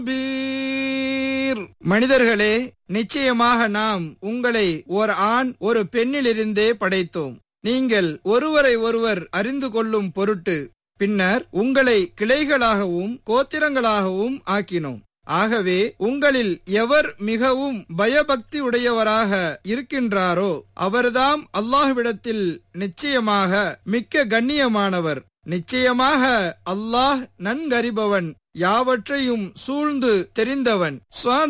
Beer. மனிதர்களே நிச்சயமாக நாம் உங்களை ஒரு ஆண் ஒரு பெண்ணிலிருந்தே படைத்தோம் நீங்கள் ஒருவரை ஒருவர் அறிந்து கொள்ளும் பொருட்டு பின்னர் உங்களை கிளைகளாகவும் கோத்திரங்களாகவும் ஆக்கினோம் ஆகவே உங்களில் எவர் மிகவும் பயபக்தி உடையவராக இருக்கின்றாரோ அவர்தாம் அல்லாஹ்விடத்தில் நிச்சயமாக மிக்க கண்ணியமானவர் நிச்சயமாக அல்லாஹ் நன்கறிபவன் யாவற்றையும் சூழ்ந்து தெரிந்தவன்